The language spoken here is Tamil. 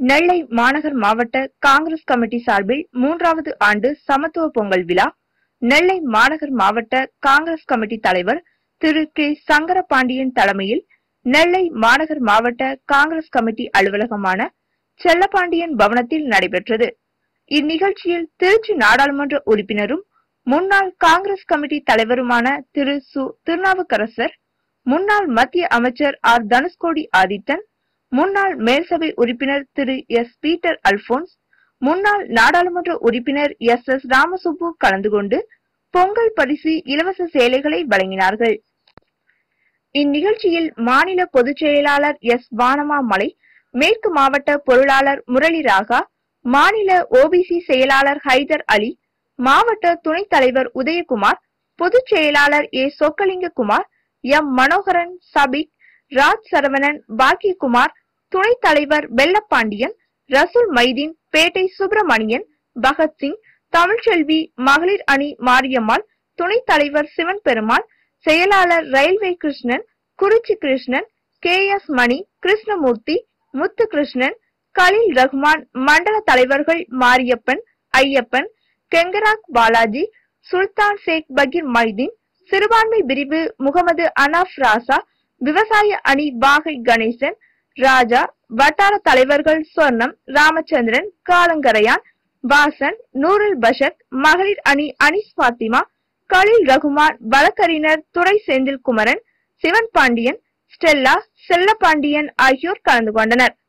நெல்லை மாநகர் மாவட்ட காங்கிரஸ் கமிட்டி சார்பில் மூன்றாவது ஆண்டு சமத்துவ பொங்கல் விழா நெல்லை மாநகர் மாவட்ட காங்கிரஸ் கமிட்டி தலைவர் திரு கே சங்கரபாண்டியன் தலைமையில் நெல்லை மாநகர் மாவட்ட காங்கிரஸ் கமிட்டி அலுவலகமான செல்லப்பாண்டியன் பவனத்தில் நடைபெற்றது இந்நிகழ்ச்சியில் திருச்சி நாடாளுமன்ற உறுப்பினரும் முன்னாள் காங்கிரஸ் கமிட்டி தலைவருமான திரு சு திருநாவுக்கரசர் முன்னாள் மத்திய அமைச்சர் ஆர் தனுஷ்கோடி ஆதித்தன் முன்னாள் மேல்சபை உறுப்பினர் திரு எஸ் பீட்டர் அல்போன்ஸ் முன்னாள் நாடாளுமன்ற உறுப்பினர் எஸ் எஸ் ராமசுப்பு கலந்து கொண்டு பொங்கல் பரிசு இலவச சேலைகளை வழங்கினார்கள் இந்நிகழ்ச்சியில் மாநில பொதுச் செயலாளர் எஸ் வானமா மலை மேற்கு மாவட்ட பொருளாளர் முரளி ராகா மாநில ஓபிசி செயலாளர் ஹைதர் அலி மாவட்ட துணைத் தலைவர் உதயகுமார் பொதுச் செயலாளர் ஏ சொக்கலிங்க குமார் எம் மனோகரன் சபிக் ராஜ் சரவணன் பாக்கியகுமார் துணைத் தலைவர் வெள்ளப்பாண்டியன் ரசூல் மைதீன் பேட்டை சுப்பிரமணியன் பகத்சிங் தமிழ்ச்செல்வி மகளிர் அணி மாரியம்மாள் துணைத் தலைவர் சிவன் பெருமாள் செயலாளர் railway Krishnan Kurichi Krishnan K S Mani Krishnamurthy Muthu Krishnan Khalil Rahman மண்டல தலைவர்கள் மாரியப்பன் ஐயப்பன் கெங்கராக் பாலாஜி சுல்தான் ஷேக் பகீர் மைதீன் சிறுபான்மை பிரிவு முகமது அனாஃப் ராசா விவசாய அணி பாகை கணேசன் ராஜா வட்டார தலைவர்கள் சொர்ணம் ராமச்சந்திரன் காலங்கரையான் வாசன் நூருல் பஷத் மகளிர் அணி அனிஸ் பாத்திமா கலீல் ரகுமான் வழக்கறிஞர் துரை செந்தில் குமரன் சிவன் பாண்டியன் ஸ்டெல்லா செல்லப்பாண்டியன் ஆகியோர் கலந்து கொண்டனர்